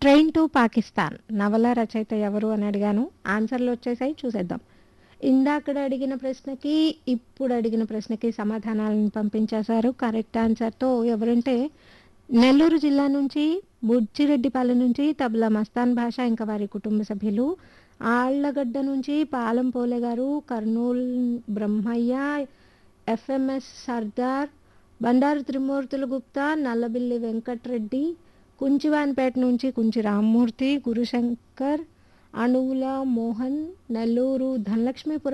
train to Pakistan నవల రచయిత ఎవరు అని అడిగాను ఆన్సర్లు వచ్చేసాయి చూసేద్దాం ఇందాకడ అడిగిన ప్రశ్నకి ఇప్పుడు అడిగిన ప్రశ్నకి సమాధానాలను పంపించేశారు కరెక్ట్ ఆన్సర్తో ఎవరంటే నెల్లూరు జిల్లా నుంచి బుజ్జిరెడ్డిపాలెం నుంచి తబలా మస్తాన్ భాష ఇంకా వారి కుటుంబ సభ్యులు ఆళ్లగడ్డ నుంచి పాలం పోలే గారు కర్నూలు బ్రహ్మయ్య ఎఫ్ఎంఎస్ సర్దార్ బండారు త్రిమూర్తుల గుప్తా నల్లబిల్లి వెంకట్రెడ్డి కుంచివాన్పేట నుంచి కుంచి రామ్మూర్తి గురుశంకర్ అణువుల మోహన్ నెల్లూరు ధనలక్ష్మీపురం